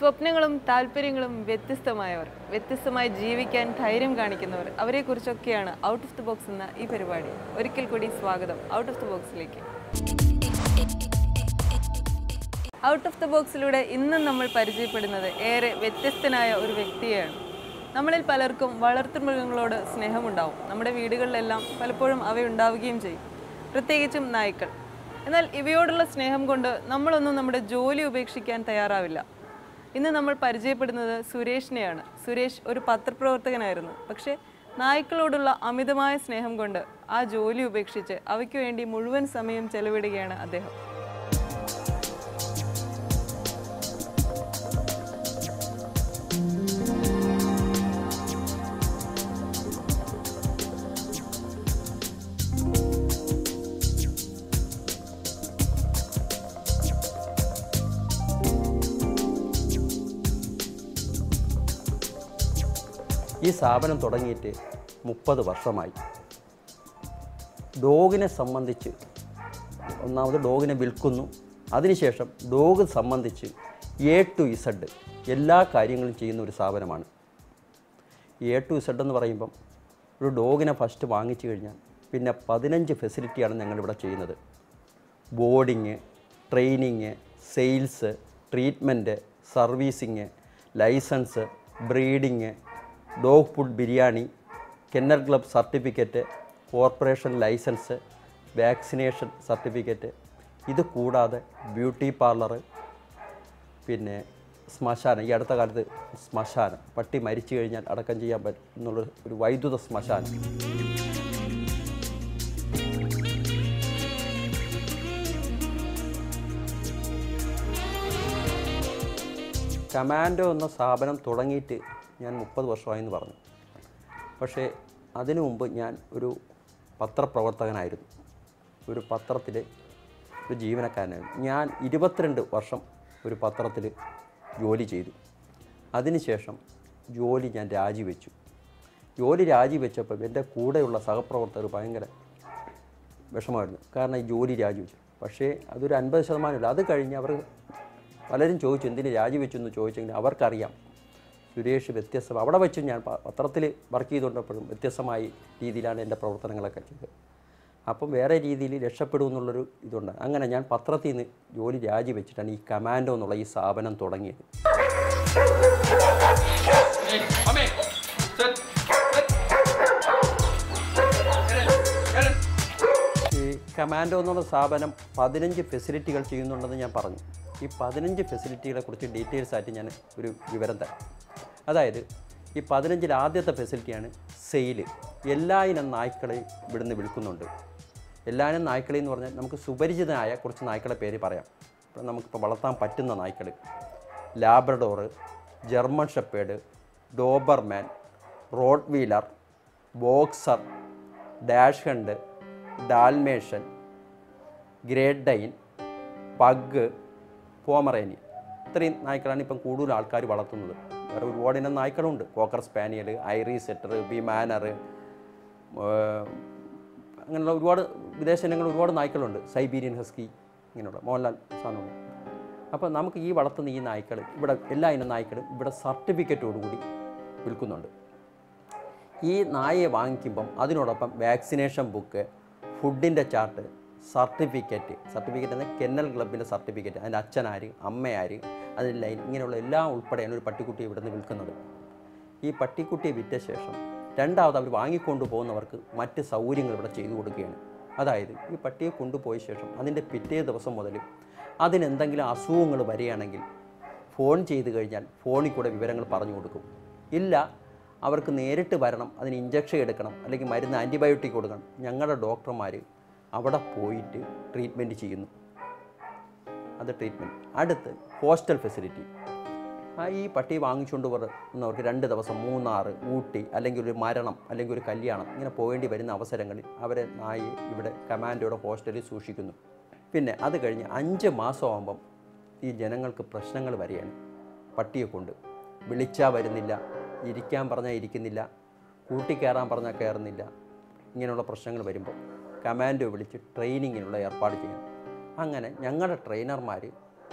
സ്വപ്നങ്ങളും താല്പര്യങ്ങളും വ്യത്യസ്തമായവർ വ്യത്യസ്തമായി ജീവിക്കാൻ ധൈര്യം കാണിക്കുന്നവർ അവരെക്കുറിച്ചൊക്കെയാണ് ഔട്ട് ഓഫ് ദി ബോക്സ് എന്ന ഈ പരിപാടി ഒരിക്കൽ കൂടി സ്വാഗതം ഔട്ട് ഓഫ് ദി ബോക്സിലേക്ക് ഔട്ട് ഓഫ് ദി ബോക്സിലൂടെ ഇന്നും നമ്മൾ പരിചയപ്പെടുന്നത് ഏറെ വ്യത്യസ്തനായ ഒരു വ്യക്തിയെയാണ് നമ്മളിൽ പലർക്കും വളർത്തുമൃഗങ്ങളോട് സ്നേഹമുണ്ടാവും നമ്മുടെ വീടുകളിലെല്ലാം പലപ്പോഴും അവയുണ്ടാവുകയും ചെയ്യും പ്രത്യേകിച്ചും നായ്ക്കൾ എന്നാൽ ഇവയോടുള്ള സ്നേഹം കൊണ്ട് നമ്മളൊന്നും നമ്മുടെ ജോലി ഉപേക്ഷിക്കാൻ തയ്യാറാവില്ല ഇന്ന് നമ്മൾ പരിചയപ്പെടുന്നത് സുരേഷിനെയാണ് സുരേഷ് ഒരു പത്രപ്രവർത്തകനായിരുന്നു പക്ഷേ നായ്ക്കളോടുള്ള അമിതമായ സ്നേഹം കൊണ്ട് ആ ജോലി ഉപേക്ഷിച്ച് അവയ്ക്ക് വേണ്ടി മുഴുവൻ സമയം ചെലവിടുകയാണ് അദ്ദേഹം ഈ സ്ഥാപനം തുടങ്ങിയിട്ട് മുപ്പത് വർഷമായി ഡോഗിനെ സംബന്ധിച്ച് ഒന്നാമത് ഡോഗിനെ വിൽക്കുന്നു അതിനുശേഷം ഡോഗ് സംബന്ധിച്ച് എ ടു ഇസഡ് എല്ലാ കാര്യങ്ങളും ചെയ്യുന്ന ഒരു സ്ഥാപനമാണ് എ ടു ഇസഡ് എന്ന് പറയുമ്പം ഒരു ഡോഗിനെ ഫസ്റ്റ് വാങ്ങിച്ചു കഴിഞ്ഞാൽ പിന്നെ പതിനഞ്ച് ഫെസിലിറ്റിയാണ് ഞങ്ങളിവിടെ ചെയ്യുന്നത് boarding training sales treatment servicing licence breeding dog food biryani kennel club certificate corporation licence vaccination certificate ഇത് കൂടാതെ ബ്യൂട്ടി പാർലറ് പിന്നെ ശ്മശാനം ഈ അടുത്ത കാലത്ത് ശ്മശാനം പട്ടി മരിച്ചു കഴിഞ്ഞാൽ അടക്കം ചെയ്യാൻ പറ്റും എന്നുള്ള ഒരു വൈദ്യുത ശ്മശാനം കമാൻഡോ എന്ന സ്ഥാപനം തുടങ്ങിയിട്ട് ഞാൻ മുപ്പത് വർഷമായെന്ന് പറഞ്ഞു പക്ഷേ അതിനു മുമ്പ് ഞാൻ ഒരു പത്രപ്രവർത്തകനായിരുന്നു ഒരു പത്രത്തിൽ ഒരു ജീവനക്കാരനായിരുന്നു ഞാൻ ഇരുപത്തിരണ്ട് വർഷം ഒരു പത്രത്തിൽ ജോലി ചെയ്തു അതിനുശേഷം ജോലി ഞാൻ രാജിവെച്ചു ജോലി രാജിവെച്ചപ്പോൾ എൻ്റെ കൂടെയുള്ള സഹപ്രവർത്തകർ ഭയങ്കര വിഷമമായിരുന്നു കാരണം ഈ ജോലി രാജിവെച്ചു പക്ഷേ അതൊരു അൻപത് ശതമാനമില്ല അത് കഴിഞ്ഞ് അവർ പലരും ചോദിച്ചു എന്തിന് രാജിവെച്ചു എന്ന് ചോദിച്ചെങ്കിൽ അവർക്കറിയാം സുരേഷ് വ്യത്യസ്ത അവിടെ വെച്ച് ഞാൻ പ- പത്രത്തിൽ വർക്ക് ചെയ്തുകൊണ്ടപ്പോഴും വ്യത്യസ്തമായ രീതിയിലാണ് എൻ്റെ പ്രവർത്തനങ്ങളൊക്കെ ചെയ്തത് അപ്പം വേറെ രീതിയിൽ രക്ഷപ്പെടും എന്നുള്ളൊരു ഇതുണ്ട് അങ്ങനെ ഞാൻ പത്രത്തിൽ നിന്ന് ജോലി രാജിവെച്ചിട്ടാണ് ഈ കമാൻഡോ എന്നുള്ള ഈ സ്ഥാപനം തുടങ്ങിയത് Come in. Sit. Sit. Get in. Get in. ഈ കമാൻഡോ എന്നുള്ള സ്ഥാപനം പതിനഞ്ച് ഫെസിലിറ്റികൾ ചെയ്യുന്നുണ്ടെന്ന് ഞാൻ പറഞ്ഞു ഈ പതിനഞ്ച് ഫെസിലിറ്റികളെ കുറിച്ച് ഡീറ്റെയിൽസ് ആയിട്ട് ഞാൻ ഒരു വിവരം തരാം അതായത് ഈ പതിനഞ്ചിൽ ആദ്യത്തെ ഫെസിലിറ്റിയാണ് സെയില് എല്ലാ ഇനം നായ്ക്കളെയും ഇവിടുന്ന് വിൽക്കുന്നുണ്ട് എല്ലാ ഇനം നായ്ക്കളെ എന്ന് പറഞ്ഞാൽ നമുക്ക് സുപരിചിതനായ കുറച്ച് നായ്ക്കളെ പേര് പറയാം ഇപ്പം നമുക്കിപ്പോൾ വളർത്താൻ പറ്റുന്ന നായ്ക്കൾ Labrador German shepherd Doberman Rottweiler boxer dachshund Dalmatian great Dane pug Pomeranian ഇത്രയും നായ്ക്കളാണ് ഇപ്പം കൂടുതൽ ആൾക്കാർ വളർത്തുന്നത് വേറെ ഒരുപാട് ഇനം നായ്ക്കളുണ്ട് കോക്കർ സ്പാനിയൽ ഐറി സെറ്റർ ബിമാനർ അങ്ങനെയുള്ള ഒരുപാട് വിദേശ ഇനങ്ങൾ ഒരുപാട് നായ്ക്കളുണ്ട് സൈബീരിയൻ ഹസ്കി ഇങ്ങനെയുള്ള മോഹൻലാൽ സാധനമുണ്ട് അപ്പോൾ നമുക്ക് ഈ വളർത്തുന്ന ഈ നായ്ക്കൾ ഇവിടെ എല്ലാ ഇനം നായ്ക്കളും ഇവിടെ സർട്ടിഫിക്കറ്റോടുകൂടി വിൽക്കുന്നുണ്ട് ഈ നായയെ വാങ്ങിക്കുമ്പം അതിനോടൊപ്പം വാക്സിനേഷൻ ബുക്ക് ഫുഡിൻ്റെ ചാർട്ട് സർട്ടിഫിക്കറ്റ് സർട്ടിഫിക്കറ്റ് എന്ന കെന്നൽ ക്ലബിൻ്റെ സർട്ടിഫിക്കറ്റ് അതിൻ്റെ അച്ഛനാര് അമ്മയാര് അതിൽ ലൈൻ ഇങ്ങനെയുള്ള എല്ലാം ഉൾപ്പെടെയാണ് ഒരു പട്ടിക്കുട്ടിയെ ഇവിടുന്ന് വിൽക്കുന്നത് ഈ പട്ടിക്കുട്ടിയെ വിറ്റ ശേഷം രണ്ടാമത് അവർ വാങ്ങിക്കൊണ്ടു പോകുന്നവർക്ക് മറ്റ് സൗകര്യങ്ങൾ ഇവിടെ ചെയ്തു കൊടുക്കുകയാണ് അതായത് ഈ പട്ടിയെ കൊണ്ടുപോയ ശേഷം അതിൻ്റെ പിറ്റേ ദിവസം മുതൽ അതിനെന്തെങ്കിലും അസുഖങ്ങൾ വരികയാണെങ്കിൽ ഫോൺ ചെയ്ത് കഴിഞ്ഞാൽ ഫോണിൽ കൂടെ വിവരങ്ങൾ പറഞ്ഞു കൊടുക്കും ഇല്ല അവർക്ക് നേരിട്ട് വരണം അതിന് ഇഞ്ചക്ഷൻ എടുക്കണം അല്ലെങ്കിൽ മരുന്ന് ആൻറ്റിബയോട്ടിക് കൊടുക്കണം ഞങ്ങളുടെ ഡോക്ടർമാർ അവിടെ പോയിട്ട് ട്രീറ്റ്മെൻറ്റ് ചെയ്യുന്നു അത് ട്രീറ്റ്മെൻറ്റ് അടുത്ത് ഹോസ്റ്റൽ ഫെസിലിറ്റി ആ ഈ പട്ടി വാങ്ങിച്ചുകൊണ്ട് വരുന്നവർക്ക് രണ്ട് ദിവസം മൂന്നാർ ഊട്ടി അല്ലെങ്കിൽ ഒരു മരണം അല്ലെങ്കിൽ ഒരു കല്യാണം ഇങ്ങനെ പോകേണ്ടി വരുന്ന അവസരങ്ങളിൽ അവരെ നായി ഇവിടെ കമാൻഡോയുടെ ഹോസ്റ്റലിൽ സൂക്ഷിക്കുന്നു പിന്നെ അത് കഴിഞ്ഞ് അഞ്ച് മാസമാകുമ്പം ഈ ജനങ്ങൾക്ക് പ്രശ്നങ്ങൾ വരികയാണ് പട്ടിയെ കൊണ്ട് വിളിച്ചാൽ വരുന്നില്ല ഇരിക്കാൻ പറഞ്ഞാൽ ഇരിക്കുന്നില്ല കൂട്ടിക്കയറാൻ പറഞ്ഞാൽ കയറുന്നില്ല ഇങ്ങനെയുള്ള പ്രശ്നങ്ങൾ വരുമ്പോൾ കമാൻഡോ വിളിച്ച് ട്രെയിനിങ്ങിനുള്ള ഏർപ്പാട് ചെയ്യണം അങ്ങനെ ഞങ്ങളുടെ ട്രെയിനർമാർ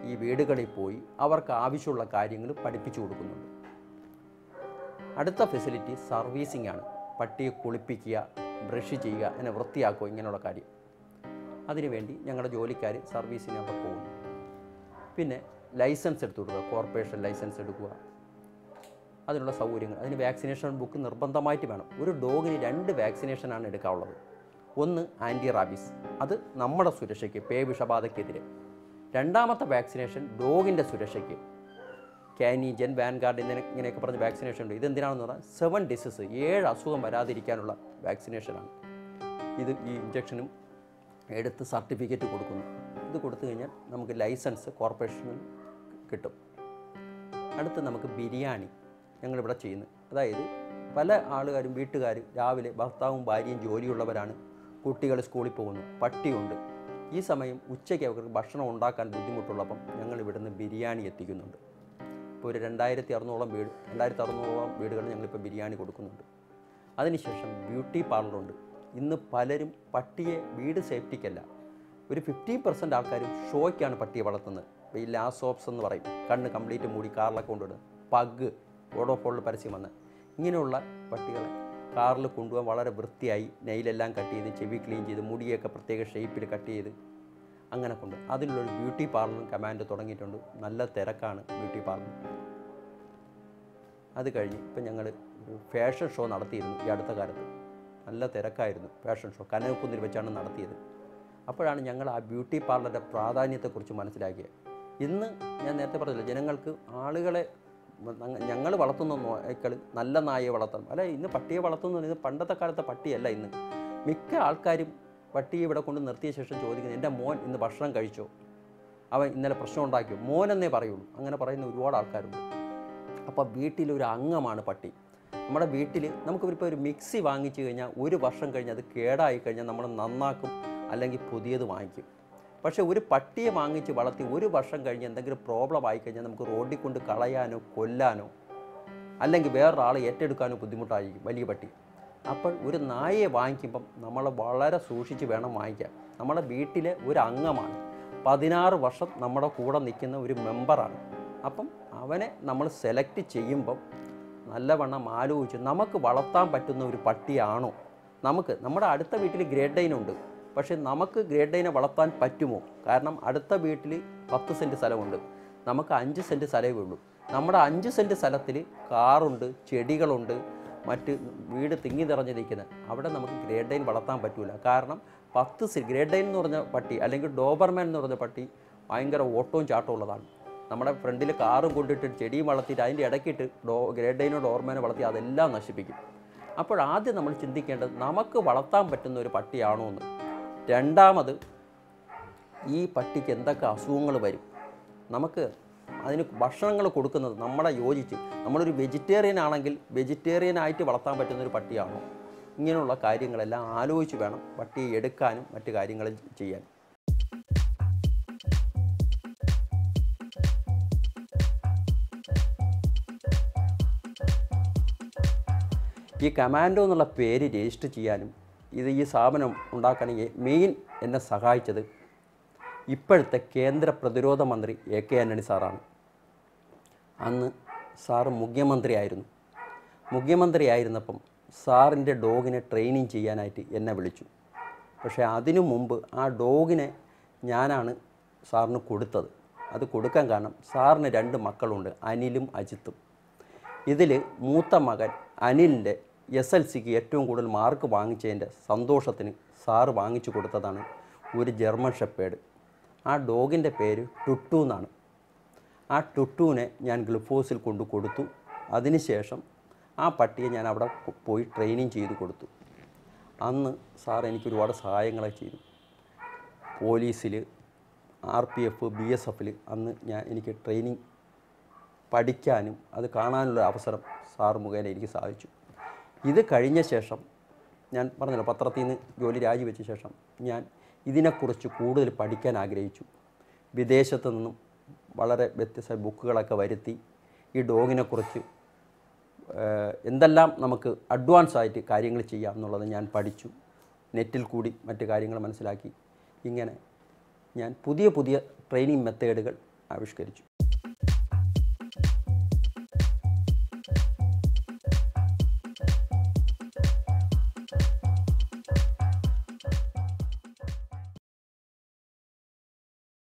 ഈ വീടുകളിൽ പോയി അവർക്ക് ആവശ്യമുള്ള കാര്യങ്ങൾ പഠിപ്പിച്ചു കൊടുക്കുന്നുണ്ട് അടുത്ത ഫെസിലിറ്റി സർവീസിംഗ് ആണ് പട്ടിയെ കുളിപ്പിക്കുക ബ്രഷ് ചെയ്യുക അതിനെ വൃത്തിയാക്കുക ഇങ്ങനെയുള്ള കാര്യം അതിനുവേണ്ടി ഞങ്ങളുടെ ജോലിക്കാർ സർവീസിന് അവിടെ പോകുന്നു പിന്നെ ലൈസൻസ് എടുത്തു കൊടുക്കുക കോർപ്പറേഷൻ ലൈസൻസ് എടുക്കുക അതിനുള്ള സൗകര്യങ്ങൾ അതിന് വാക്സിനേഷൻ ബുക്ക് നിർബന്ധമായിട്ട് വേണം ഒരു ഡോഗിന് രണ്ട് വാക്സിനേഷനാണ് എടുക്കാനുള്ളത് ഒന്ന് ആൻറ്റി റാബീസ് അത് നമ്മുടെ സുരക്ഷയ്ക്ക് പേ വിഷബാധയ്ക്കെതിരെ രണ്ടാമത്തെ വാക്സിനേഷൻ ഡോഗിൻ്റെ സുരക്ഷയ്ക്ക് കാനീജൻ വാൻഗാർഡ് എന്നിങ്ങനെ ഇങ്ങനെയൊക്കെ പറഞ്ഞ് വാക്സിനേഷൻ ഉണ്ട് ഇതെന്തിനാണെന്ന് പറഞ്ഞാൽ സെവൻ ഡിസീസ് ഏഴ് അസുഖം വരാതിരിക്കാനുള്ള വാക്സിനേഷനാണ് ഇത് ഈ ഇഞ്ചക്ഷനും എടുത്ത് സർട്ടിഫിക്കറ്റ് കൊടുക്കുന്നു ഇത് കൊടുത്തു കഴിഞ്ഞാൽ നമുക്ക് ലൈസൻസ് കോർപ്പറേഷനിൽ കിട്ടും അടുത്ത് നമുക്ക് ബിരിയാണി ഞങ്ങളിവിടെ ചെയ്യുന്നു അതായത് പല ആളുകാരും വീട്ടുകാർ രാവിലെ ഭർത്താവും ഭാര്യയും ജോലിയുള്ളവരാണ് കുട്ടികൾ സ്കൂളിൽ പോകുന്നു പട്ടിയുണ്ട് ഈ സമയം ഉച്ചയ്ക്ക് അവർക്ക് ഭക്ഷണം ഉണ്ടാക്കാൻ ബുദ്ധിമുട്ടുള്ളപ്പം ഞങ്ങൾ ഇവിടുന്ന് ബിരിയാണി എത്തിക്കുന്നുണ്ട് ഇപ്പോൾ ഒരു രണ്ടായിരത്തി അറുന്നൂറോളം വീട് രണ്ടായിരത്തി അറുന്നൂറോളം വീടുകൾ ഞങ്ങളിപ്പോൾ ബിരിയാണി കൊടുക്കുന്നുണ്ട് അതിനുശേഷം ബ്യൂട്ടി പാർലറുണ്ട് ഇന്ന് പലരും പട്ടിയെ വീട് സേഫ്റ്റിക്കല്ല ഒരു ഫിഫ്റ്റി പെർസെൻറ്റ് ആൾക്കാരും ഷോയ്ക്കാണ് പട്ടിയെ വളർത്തുന്നത് ഇപ്പോൾ ഈ ലാസോപ്സ് എന്ന് പറയും കണ്ണ് കംപ്ലീറ്റ് മൂടി കാറിലൊക്കെ കൊണ്ടുവിടുന്നത് പഗ് ഓടോഫോളിൽ പരസ്യം വന്ന് ഇങ്ങനെയുള്ള പട്ടികളെ കാറിൽ കൊണ്ടുപോകാൻ വളരെ വൃത്തിയായി നെയിലെല്ലാം കട്ട് ചെയ്ത് ചെവി ക്ലീൻ ചെയ്ത് മുടിയൊക്കെ പ്രത്യേക ഷേപ്പിൽ കട്ട് ചെയ്ത് അങ്ങനെ കൊണ്ട് അതിനുള്ളൊരു ബ്യൂട്ടി പാർലറും കമാൻഡ് തുടങ്ങിയിട്ടുണ്ട് നല്ല തിരക്കാണ് ബ്യൂട്ടി പാർലർ അത് കഴിഞ്ഞ് ഇപ്പം ഞങ്ങൾ ഒരു ഫാഷൻ ഷോ നടത്തിയിരുന്നു ഈ അടുത്ത കാലത്ത് നല്ല തിരക്കായിരുന്നു ഫാഷൻ ഷോ കനകക്കുന്നിൽ വെച്ചാണ് നടത്തിയത് അപ്പോഴാണ് ഞങ്ങൾ ആ ബ്യൂട്ടി പാർലറിൻ്റെ പ്രാധാന്യത്തെക്കുറിച്ച് മനസ്സിലാക്കിയത് ഇന്ന് ഞാൻ നേരത്തെ പറഞ്ഞില്ല ജനങ്ങൾക്ക് ആളുകളെ ഞങ്ങൾ വളർത്തുന്ന നായ്ക്കൾ നല്ല നായയെ വളർത്തണം അല്ല ഇന്ന് പട്ടിയെ വളർത്തുന്നത് ഇത് പണ്ടത്തെ കാലത്തെ പട്ടിയല്ല ഇന്ന് മിക്ക ആൾക്കാരും പട്ടിയെ ഇവിടെ കൊണ്ട് നിർത്തിയ ശേഷം ചോദിക്കുന്നത് എൻ്റെ മോൻ ഇന്ന് ഭക്ഷണം കഴിച്ചോ അവൻ ഇന്നലെ പ്രശ്നം ഉണ്ടാക്കിയോ മോനെന്നേ പറയുള്ളൂ അങ്ങനെ പറയുന്ന ഒരുപാട് ആൾക്കാരുണ്ട് അപ്പോൾ വീട്ടിലൊരു അംഗമാണ് പട്ടി നമ്മുടെ വീട്ടിൽ നമുക്ക് ഇപ്പോൾ ഒരു മിക്സി വാങ്ങിച്ചു കഴിഞ്ഞാൽ ഒരു വർഷം കഴിഞ്ഞ് അത് കേടായി കഴിഞ്ഞാൽ നമ്മൾ നന്നാക്കും അല്ലെങ്കിൽ പുതിയത് വാങ്ങിക്കും പക്ഷേ ഒരു പട്ടിയെ വാങ്ങിച്ച് വളർത്തി ഒരു വർഷം കഴിഞ്ഞ് എന്തെങ്കിലും പ്രോബ്ലം ആയിക്കഴിഞ്ഞാൽ നമുക്ക് റോഡിൽ കൊണ്ട് കളയാനോ കൊല്ലാനോ അല്ലെങ്കിൽ വേറൊരാളെ ഏറ്റെടുക്കാനോ ബുദ്ധിമുട്ടായിരിക്കും വലിയ പട്ടി അപ്പോൾ ഒരു നായയെ വാങ്ങിക്കുമ്പം നമ്മൾ വളരെ സൂക്ഷിച്ച് വേണം വാങ്ങിക്കാൻ നമ്മുടെ വീട്ടിലെ ഒരു അംഗമാണ് പതിനാറ് വർഷം നമ്മുടെ കൂടെ നിൽക്കുന്ന ഒരു മെമ്പറാണ് അപ്പം അവനെ നമ്മൾ സെലക്ട് ചെയ്യുമ്പം നല്ലവണ്ണം ആലോചിച്ച് നമുക്ക് വളർത്താൻ പറ്റുന്ന ഒരു പട്ടിയാണോ നമുക്ക് നമ്മുടെ അടുത്ത വീട്ടിൽ ഗ്രേഡ് ഡൈൻ ഉണ്ട് പക്ഷേ നമുക്ക് ഗ്രേഡ് ഡൈനെ വളർത്താൻ പറ്റുമോ കാരണം അടുത്ത വീട്ടിൽ പത്ത് സെൻറ്റ് സ്ഥലമുണ്ട് നമുക്ക് അഞ്ച് സെൻറ്റ് സ്ഥലമേ ഉള്ളൂ നമ്മുടെ അഞ്ച് സെൻറ്റ് സ്ഥലത്തിൽ കാറുണ്ട് ചെടികളുണ്ട് മറ്റ് വീട് തിങ്ങി നിറഞ്ഞിരിക്കുന്നത് അവിടെ നമുക്ക് ഗ്രേഡ് ഡൈൻ വളർത്താൻ പറ്റൂല കാരണം പത്ത് സെ ഗ്രേഡ് ഡൈൻ എന്ന് പറഞ്ഞ പട്ടി അല്ലെങ്കിൽ ഡോബർമാൻ എന്ന് പറഞ്ഞ പട്ടി ഭയങ്കര ഓട്ടവും ചാട്ടവും ഉള്ളതാണ് നമ്മുടെ ഫ്രണ്ടിൽ കാറും കൊണ്ടിട്ട് ചെടിയും വളർത്തിയിട്ട് അതിൻ്റെ ഇടയ്ക്കിട്ട് ഡോ ഗ്രേഡ് ഡൈനോ ഡോർമാനോ വളർത്തി അതെല്ലാം നശിപ്പിക്കും അപ്പോൾ ആദ്യം നമ്മൾ ചിന്തിക്കേണ്ടത് നമുക്ക് വളർത്താൻ പറ്റുന്ന ഒരു പട്ടിയാണോ എന്ന് രണ്ടാമത് ഈ പട്ടിക്ക് എന്തൊക്കെ അസുഖങ്ങൾ വരും നമുക്ക് അതിന് ഭക്ഷണങ്ങൾ കൊടുക്കുന്നത് നമ്മളെ യോജിച്ച് നമ്മളൊരു വെജിറ്റേറിയൻ ആണെങ്കിൽ വെജിറ്റേറിയൻ ആയിട്ട് വളർത്താൻ പറ്റുന്ന ഒരു പട്ടിയാണോ ഇങ്ങനെയുള്ള കാര്യങ്ങളെല്ലാം ആലോചിച്ച് വേണം പട്ടിയെ എടുക്കാനും മറ്റു കാര്യങ്ങളും ചെയ്യാൻ ഈ കമാൻഡോ എന്നുള്ള പേര് രജിസ്റ്റർ ചെയ്യാനും ഇത് ഈ സ്ഥാപനം ഉണ്ടാക്കാനെങ്കിൽ മെയിൻ എന്നെ സഹായിച്ചത് ഇപ്പോഴത്തെ കേന്ദ്ര പ്രതിരോധ മന്ത്രി എ കെ ആൻ്റണി സാറാണ് അന്ന് സാറ് മുഖ്യമന്ത്രിയായിരുന്നു മുഖ്യമന്ത്രിയായിരുന്നപ്പം സാറിൻ്റെ ഡോഗിനെ ട്രെയിനിങ് ചെയ്യാനായിട്ട് എന്നെ വിളിച്ചു പക്ഷേ അതിനു മുമ്പ് ആ ഡോഗിനെ ഞാനാണ് സാറിന് കൊടുത്തത് അത് കൊടുക്കാൻ കാരണം സാറിന് രണ്ട് മക്കളുണ്ട് അനിലും അജിത്തും ഇതിൽ മൂത്ത മകൻ അനിലിൻ്റെ എസ് എൽ സിക്ക് ഏറ്റവും കൂടുതൽ മാർക്ക് വാങ്ങിച്ചതിൻ്റെ സന്തോഷത്തിന് സാറ് വാങ്ങിച്ചു കൊടുത്തതാണ് ഒരു ജർമ്മൻ ഷെപ്പേഡ് ആ ഡോഗിൻ്റെ പേര് ടുട്ടു എന്നാണ് ആ ടുട്ടുവിനെ ഞാൻ ഗ്ലൂക്കോസിൽ കൊണ്ട് കൊടുത്തു അതിനുശേഷം ആ പട്ടിയെ ഞാൻ അവിടെ പോ- പോയി ട്രെയിനിങ് ചെയ്ത് കൊടുത്തു അന്ന് സാർ എനിക്ക് ഒരുപാട് സഹായങ്ങളൊക്കെ ചെയ്തു പോലീസിൽ R P F B S എഫിൽ അന്ന് ഞാൻ എനിക്ക് ട്രെയിനിങ് പഠിക്കാനും അത് കാണാനുള്ള അവസരം സാർ മുഖേന എനിക്ക് സാധിച്ചു ഇത് കഴിഞ്ഞ ശേഷം ഞാൻ പറഞ്ഞല്ലോ പത്രത്തിൽ നിന്ന് ജോലി രാജിവെച്ച ശേഷം ഞാൻ ഇതിനെക്കുറിച്ച് കൂടുതൽ പഠിക്കാൻ ആഗ്രഹിച്ചു വിദേശത്ത് നിന്നും വളരെ വ്യത്യസ്ത ബുക്കുകളൊക്കെ വരുത്തി ഈ ഡോഗിനെക്കുറിച്ച് ഏഹ്, എന്തെല്ലാം നമുക്ക് അഡ്വാൻസ് ആയിട്ട് കാര്യങ്ങൾ ചെയ്യാം എന്നുള്ളത് ഞാൻ പഠിച്ചു നെറ്റിൽ കൂടി മറ്റു കാര്യങ്ങൾ മനസ്സിലാക്കി ഇങ്ങനെ ഞാൻ പുതിയ പുതിയ ട്രെയിനിങ് മെത്തേഡുകൾ ആവിഷ്കരിച്ചു